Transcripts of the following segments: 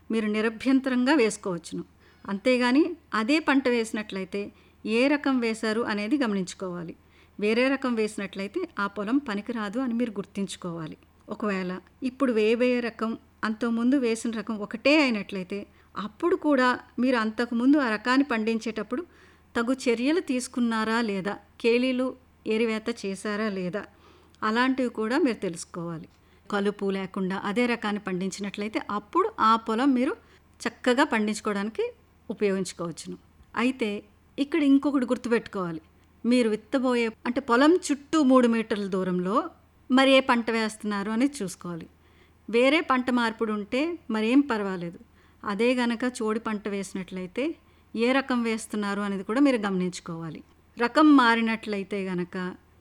మీరు నిరభ్యంతరంగా వేసుకోవచ్చును అంతేగాని అదే పంట వేసినట్లయితే ఏ రకం వేశారు అనేది గమనించుకోవాలి వేరే రకం వేసినట్లయితే ఆ పొలం పనికిరాదు అని మీరు గుర్తుంచుకోవాలి ఒకవేళ ఇప్పుడు వేయబోయే రకం అంతకుముందు వేసిన రకం ఒకటే అయినట్లయితే అప్పుడు కూడా మీరు అంతకుముందు ఆ రకాన్ని పండించేటప్పుడు తగు చర్యలు తీసుకున్నారా లేదా కేలీలు ఏరివేత చేశారా లేదా అలాంటివి కూడా మీరు తెలుసుకోవాలి కలుపు లేకుండా అదే రకాన్ని పండించినట్లయితే అప్పుడు ఆ పొలం మీరు చక్కగా పండించుకోవడానికి ఉపయోగించుకోవచ్చును అయితే ఇక్కడ ఇంకొకటి గుర్తుపెట్టుకోవాలి మీరు విత్తబోయే అంటే పొలం చుట్టూ మూడు మీటర్ల దూరంలో మరి ఏ పంట వేస్తున్నారు అనేది చూసుకోవాలి వేరే పంట మార్పుడు ఉంటే మరేం పర్వాలేదు అదే గనక చోడి పంట వేసినట్లయితే ఏ రకం వేస్తున్నారు అనేది కూడా మీరు గమనించుకోవాలి రకం మారినట్లయితే గనక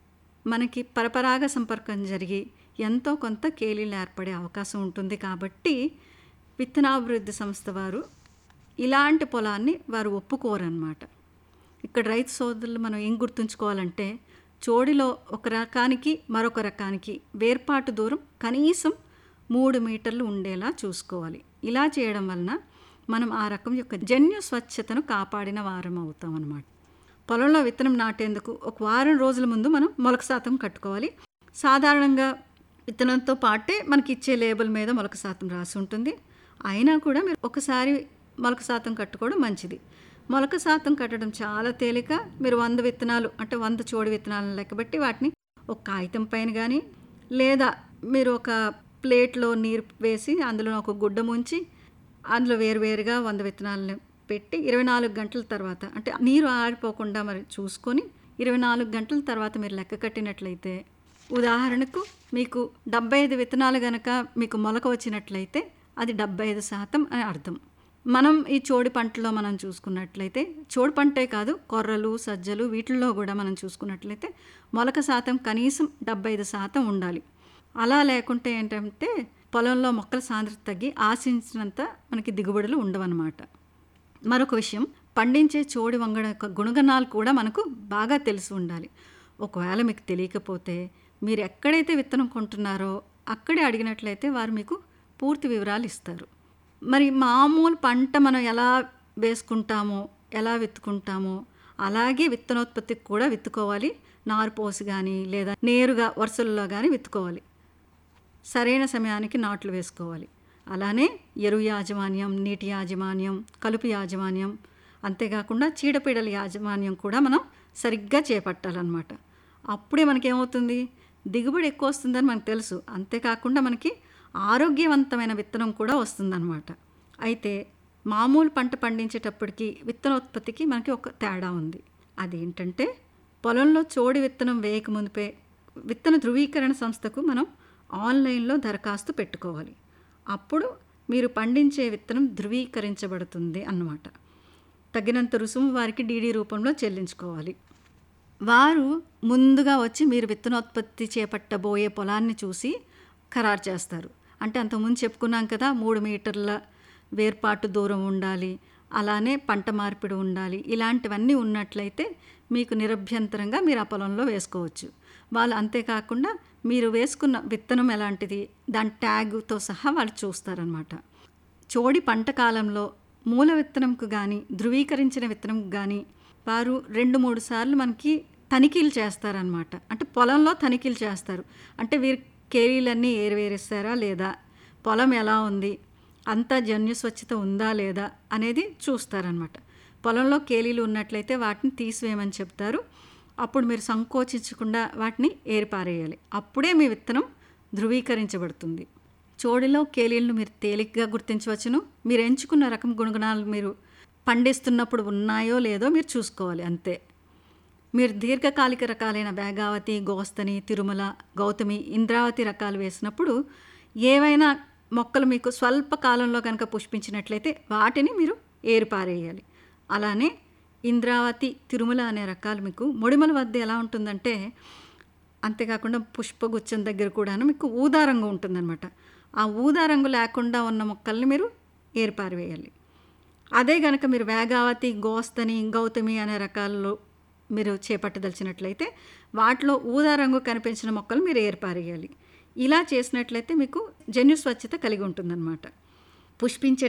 మనకి పరపరాగ సంపర్కం జరిగి ఎంతో కొంత కేలీలు ఏర్పడే అవకాశం ఉంటుంది కాబట్టి విత్తనాభివృద్ధి సంస్థ వారు ఇలాంటి పొలాన్ని వారు ఒప్పుకోరన్నమాట ఇక్కడ రైతు సోదరులు మనం ఏం గుర్తుంచుకోవాలంటే చోడిలో ఒక రకానికి మరొక రకానికి వేర్పాటు దూరం కనీసం మూడు మీటర్లు ఉండేలా చూసుకోవాలి ఇలా చేయడం వలన మనం ఆ రకం యొక్క జన్యు స్వచ్ఛతను కాపాడిన వారం అవుతాం అన్నమాట పొలంలో విత్తనం నాటేందుకు ఒక వారం రోజుల ముందు మనం మొలక శాతం కట్టుకోవాలి సాధారణంగా విత్తనంతో పాటే మనకి ఇచ్చే లేబుల్ మీద మొలక శాతం రాసి ఉంటుంది అయినా కూడా మీరు ఒకసారి మొలక శాతం కట్టుకోవడం మంచిది మొలక శాతం కట్టడం చాలా తేలిక మీరు వంద విత్తనాలు అంటే వంద చోడి విత్తనాలను లెక్కబెట్టి వాటిని ఒక కాగితం పైన కానీ లేదా మీరు ఒక ప్లేట్లో నీరు వేసి అందులో ఒక గుడ్డ ముంచి అందులో వేరువేరుగా వంద విత్తనాలను పెట్టి ఇరవై నాలుగు గంటల తర్వాత అంటే నీరు ఆరిపోకుండా మరి చూసుకొని ఇరవై నాలుగు గంటల తర్వాత మీరు లెక్క కట్టినట్లయితే ఉదాహరణకు మీకు డెబ్బై ఐదు విత్తనాలు గనక మీకు మొలక వచ్చినట్లయితే అది డెబ్బై ఐదు శాతం అని అర్థం మనం ఈ చోడి పంటలో మనం చూసుకున్నట్లయితే చోడి పంటే కాదు కొర్రలు సజ్జలు వీటిల్లో కూడా మనం చూసుకున్నట్లయితే మొలక శాతం కనీసం డెబ్బై ఐదు శాతం ఉండాలి అలా లేకుంటే ఏంటంటే పొలంలో మొక్కల సాంద్రత తగ్గి ఆశించినంత మనకి దిగుబడులు ఉండవన్నమాట మరొక విషయం పండించే చోడి వంగడ యొక్క గుణగణాలు కూడా మనకు బాగా తెలిసి ఉండాలి ఒకవేళ మీకు తెలియకపోతే మీరు ఎక్కడైతే విత్తనం కొంటున్నారో అక్కడే అడిగినట్లయితే వారు మీకు పూర్తి వివరాలు ఇస్తారు మరి మామూలు పంట మనం ఎలా వేసుకుంటామో ఎలా విత్తుకుంటామో అలాగే విత్తనోత్పత్తికి కూడా విత్తుకోవాలి నారు పోసి కానీ లేదా నేరుగా వరుసల్లో కానీ విత్తుకోవాలి సరైన సమయానికి నాట్లు వేసుకోవాలి అలానే ఎరువు యాజమాన్యం నీటి యాజమాన్యం కలుపు యాజమాన్యం అంతేకాకుండా చీడపీడల యాజమాన్యం కూడా మనం సరిగ్గా చేపట్టాలన్నమాట అప్పుడే మనకేమవుతుంది దిగుబడి ఎక్కువ వస్తుందని మనకు తెలుసు అంతేకాకుండా మనకి ఆరోగ్యవంతమైన విత్తనం కూడా వస్తుందన్నమాట అయితే మామూలు పంట పండించేటప్పటికి విత్తనోత్పత్తికి మనకి ఒక తేడా ఉంది అదేంటంటే పొలంలో చోడి విత్తనం వేయక మునిపే విత్తన ధృవీకరణ సంస్థకు మనం ఆన్లైన్లో దరఖాస్తు పెట్టుకోవాలి అప్పుడు మీరు పండించే విత్తనం ధృవీకరించబడుతుంది అన్నమాట తగినంత రుసుము వారికి డీడీ రూపంలో చెల్లించుకోవాలి వారు ముందుగా వచ్చి మీరు విత్తనోత్పత్తి చేపట్టబోయే పొలాన్ని చూసి ఖరారు చేస్తారు అంటే అంతకుముందు చెప్పుకున్నాం కదా మూడు మీటర్ల వేర్పాటు దూరం ఉండాలి అలానే పంట మార్పిడి ఉండాలి ఇలాంటివన్నీ ఉన్నట్లయితే మీకు నిరభ్యంతరంగా మీరు ఆ పొలంలో వేసుకోవచ్చు వాళ్ళు అంతేకాకుండా మీరు వేసుకున్న విత్తనం ఎలాంటిది దాని ట్యాగుతో సహా వాళ్ళు చూస్తారనమాట చోడి పంట కాలంలో మూల విత్తనంకు కానీ ధృవీకరించిన విత్తనంకు కానీ వారు రెండు మూడు సార్లు మనకి తనిఖీలు చేస్తారనమాట అంటే పొలంలో తనిఖీలు చేస్తారు అంటే వీరు కేరీలన్నీ ఏరివేరిస్తారా లేదా పొలం ఎలా ఉంది అంతా జన్యు స్వచ్ఛత ఉందా లేదా అనేది చూస్తారనమాట పొలంలో కేలీలు ఉన్నట్లయితే వాటిని తీసివేయమని చెప్తారు అప్పుడు మీరు సంకోచించకుండా వాటిని ఏరిపారేయాలి అప్పుడే మీ విత్తనం ధృవీకరించబడుతుంది చోడిలో కేలీలను మీరు తేలిగ్గా గుర్తించవచ్చును మీరు ఎంచుకున్న రకం గుణగుణాలు మీరు పండిస్తున్నప్పుడు ఉన్నాయో లేదో మీరు చూసుకోవాలి అంతే మీరు దీర్ఘకాలిక రకాలైన వేగావతి గోస్తని తిరుమల గౌతమి ఇంద్రావతి రకాలు వేసినప్పుడు ఏవైనా మొక్కలు మీకు స్వల్ప కాలంలో కనుక పుష్పించినట్లయితే వాటిని మీరు ఏరిపారేయాలి అలానే ఇంద్రావతి తిరుమల అనే రకాలు మీకు మొడిమల వద్ద ఎలా ఉంటుందంటే అంతేకాకుండా పుష్పగుచ్చం దగ్గర కూడాను మీకు ఊదా రంగు ఉంటుందన్నమాట ఆ ఊదా రంగు లేకుండా ఉన్న మొక్కల్ని మీరు ఏరిపారివేయాలి అదే కనుక మీరు వేగావతి గోస్తని గౌతమి అనే రకాల్లో మీరు చేపట్టదలిచినట్లయితే వాటిలో ఊదా రంగు కనిపించిన మొక్కలు మీరు ఏర్పారేయాలి ఇలా చేసినట్లయితే మీకు జన్యు స్వచ్ఛత కలిగి ఉంటుందన్నమాట పుష్పించే